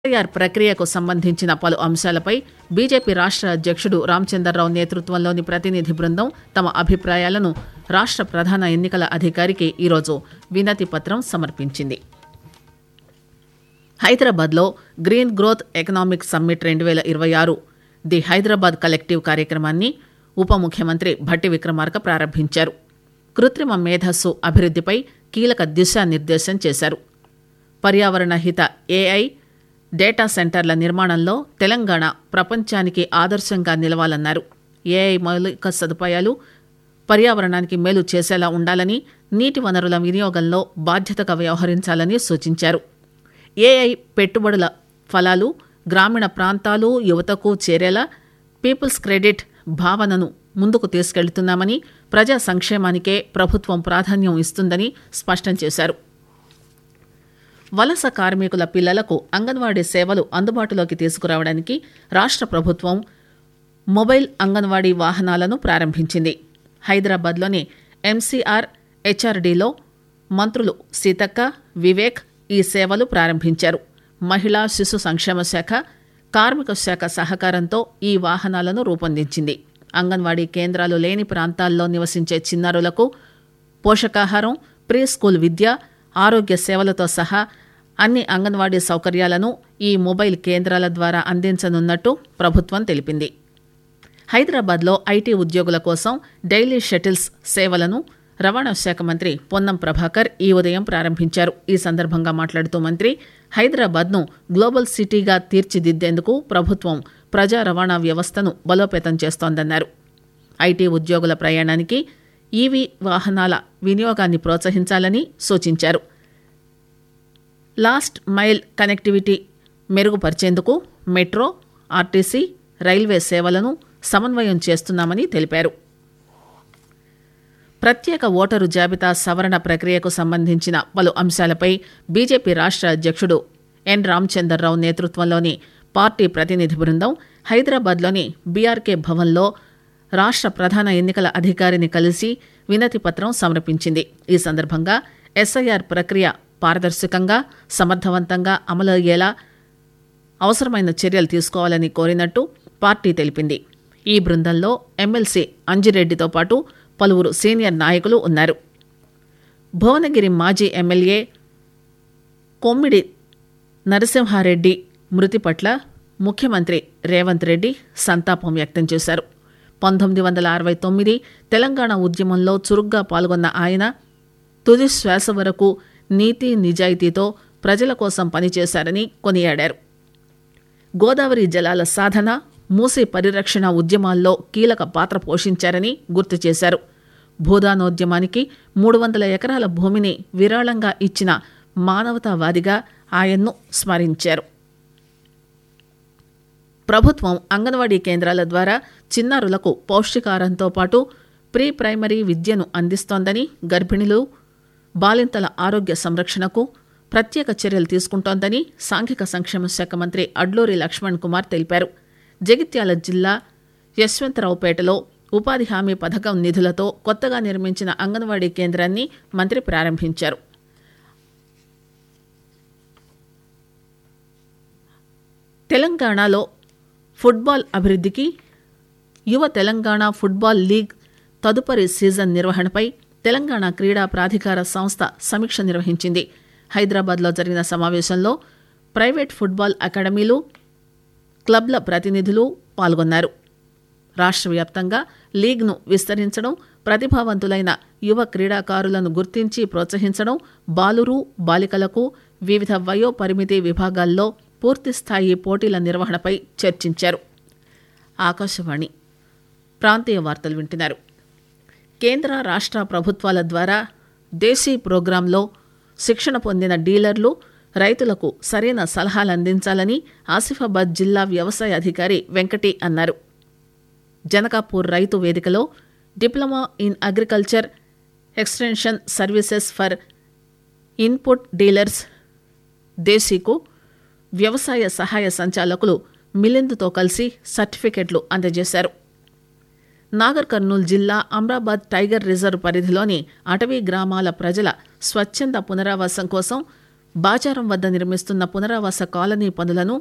SIR ప్రక్రియకు సంబంధించిన పలు అంశాలపై బీజేపీ రాష్ట అధ్యక్షుడు రామచందర్రావు నేతృత్వంలోని ప్రతినిధి బృందం తమ అభిప్రాయాలను రాష్ట ప్రధాన ఎన్నికల అధికారికి ఈరోజు వినతి పత్రం సమర్పించింది హైదరాబాద్లో గ్రీన్ గ్రోత్ ఎకనామిక్ సమ్మిట్ రెండు వేల ఇరవై ఆరు ది హైదరాబాద్ కలెక్టివ్ కార్యక్రమాన్ని ఉప ముఖ్యమంత్రి భట్టి విక్రమార్క ప్రారంభించారు కృత్రిమ మేధస్సు అభివృద్దిపై కీలక దిశానిర్దేశం చేశారు పర్యావరణ హిత ఏఐ డేటా సెంటర్ల నిర్మాణంలో తెలంగాణ ప్రపంచానికి ఆదర్శంగా నిలవాలన్నారు ఏఐ మౌలిక సదుపాయాలు పర్యావరణానికి మేలు చేసేలా ఉండాలని నీటి వనరుల వినియోగంలో బాధ్యతగా వ్యవహరించాలని సూచించారు ఏఐ పెట్టుబడుల ఫలాలు గ్రామీణ ప్రాంతాలు యువతకు చేరేలా పీపుల్స్ క్రెడిట్ భావనను ముందుకు తీసుకెళ్తున్నామని ప్రజా సంక్షేమానికే ప్రభుత్వం ప్రాధాన్యం ఇస్తుందని స్పష్టం చేశారు వలస కార్మికుల పిల్లలకు అంగన్వాడీ సేవలు అందుబాటులోకి తీసుకురావడానికి రాష్ట్ర ప్రభుత్వం మొబైల్ అంగన్వాడీ వాహనాలను ప్రారంభించింది హైదరాబాద్లోని ఎంసీఆర్ హెచ్ఆర్డీలో మంత్రులు సీతక్క వివేక్ ఈ సేవలు ప్రారంభించారు మహిళా శిశు సంక్షేమ శాఖ కార్మిక శాఖ సహకారంతో ఈ వాహనాలను రూపొందించింది అంగన్వాడీ కేంద్రాలు లేని ప్రాంతాల్లో నివసించే చిన్నారులకు పోషకాహారం ప్రీ స్కూల్ విద్య ఆరోగ్య సేవలతో సహా అన్ని అంగన్వాడీ సౌకర్యాలను ఈ మొబైల్ కేంద్రాల ద్వారా అందించనున్నట్టు ప్రభుత్వం తెలిపింది హైదరాబాద్లో ఐటీ ఉద్యోగుల కోసం డైలీ షటిల్స్ సేవలను రవాణా శాఖ మంత్రి పొన్నం ప్రభాకర్ ఈ ఉదయం ప్రారంభించారు ఈ సందర్భంగా మాట్లాడుతూ మంత్రి హైదరాబాద్ను గ్లోబల్ సిటీగా తీర్చిదిద్దేందుకు ప్రభుత్వం ప్రజా రవాణా వ్యవస్థను బలోపేతం చేస్తోందన్నారు ఐటీ ఉద్యోగుల ప్రయాణానికి ఈవీ వాహనాల వినియోగాన్ని ప్రోత్సహించాలని సూచించారు లాస్ట్ మైల్ కనెక్టివిటీ మెరుగుపరిచేందుకు మెట్రో ఆర్టీసీ రైల్వే సేవలను సమన్వయం చేస్తున్నామని తెలిపారు ప్రత్యేక ఓటరు జాబితా సవరణ ప్రక్రియకు సంబంధించిన పలు అంశాలపై బీజేపీ రాష్ట్ర అధ్యక్షుడు ఎన్ రామచందర్రావు నేతృత్వంలోని పార్టీ ప్రతినిధి బృందం హైదరాబాద్లోని బీఆర్కే భవన్లో రాష్ట్ర ప్రధాన ఎన్నికల అధికారిని కలిసి వినతి పత్రం సమర్పించింది ఈ సందర్భంగా ఎస్ఐఆర్ ప్రక్రియ పారదర్శకంగా సమర్థవంతంగా అమలయ్యేలా అవసరమైన చర్యలు తీసుకోవాలని కోరినట్టు పార్టీ తెలిపింది ఈ బృందంలో ఎమ్మెల్సీ అంజిరెడ్డితో పాటు పలువురు సీనియర్ నాయకులు ఉన్నారు భువనగిరి మాజీ ఎమ్మెల్యే కొమ్మిడి నరసింహారెడ్డి మృతి పట్ల ముఖ్యమంత్రి రేవంత్ రెడ్డి సంతాపం వ్యక్తం చేశారు పంతొమ్మిది వందల అరవై తొమ్మిది తెలంగాణ ఉద్యమంలో చురుగ్గా పాల్గొన్న ఆయన తుది శ్వాస వరకు నీతి నిజాయితీతో ప్రజల కోసం పనిచేశారని కొనియాడారు గోదావరి జలాల సాధన మూసీ పరిరక్షణ ఉద్యమాల్లో కీలక పాత్ర పోషించారని గుర్తు చేశారు భూదానోద్యమానికి మూడు వందల ఎకరాల భూమిని విరాళంగా ఇచ్చిన మానవతావాదిగా ఆయన్ను స్మరించారు ప్రభుత్వం అంగన్వాడీ కేంద్రాల ద్వారా చిన్నారులకు పౌష్టికారంతో పాటు ప్రీ ప్రైమరీ విద్యను అందిస్తోందని గర్భిణులు బాలింతల ఆరోగ్య సంరక్షణకు ప్రత్యేక చర్యలు తీసుకుంటోందని సాంఘిక సంక్షేమ శాఖ మంత్రి అడ్లూరి లక్ష్మణ్ కుమార్ తెలిపారు జగిత్యాల జిల్లా యశ్వంతరావుపేటలో ఉపాధి హామీ పథకం నిధులతో కొత్తగా నిర్మించిన అంగన్వాడీ కేంద్రాన్ని మంత్రి ప్రారంభించారు తెలంగాణలో ఫుట్బాల్ అభివృద్ధికి యువ తెలంగాణ ఫుట్బాల్ లీగ్ తదుపరి సీజన్ నిర్వహణపై తెలంగాణ క్రీడా ప్రాధికార సంస్థ సమీక్ష నిర్వహించింది హైదరాబాద్లో జరిగిన సమావేశంలో ప్రైవేట్ ఫుట్బాల్ అకాడమీలు క్లబ్ల ప్రతినిధులు పాల్గొన్నారు రాష్ట్ర వ్యాప్తంగా లీగ్ను విస్తరించడం ప్రతిభావంతులైన యువ క్రీడాకారులను గుర్తించి ప్రోత్సహించడం బాలురు బాలికలకు వివిధ వయో పరిమితి విభాగాల్లో పూర్తిస్థాయి పోటీల నిర్వహణపై చర్చించారు ఆకాశవాణి ప్రాంతీయ వార్తలు వింటున్నారు కేంద్ర రాష్ట్ర ప్రభుత్వాల ద్వారా దేశీ ప్రోగ్రాంలో శిక్షణ పొందిన డీలర్లు రైతులకు సరైన సలహాలు అందించాలని ఆసిఫాబాద్ జిల్లా వ్యవసాయ అధికారి వెంకటి అన్నారు జనకాపూర్ రైతు వేదికలో diploma in agriculture extension services for input dealers దేశీకు వ్యవసాయ సహాయ సంచాలకులు మిలింద్తో కలిసి సర్టిఫికెట్లు అందజేశారు నాగర్ కర్నూలు జిల్లా అమ్రాబాద్ టైగర్ రిజర్వ్ పరిధిలోని అటవీ గ్రామాల ప్రజల స్వచ్ఛంద పునరావాసం కోసం బాచారం వద్ద నిర్మిస్తున్న పునరావాస కాలనీ పనులను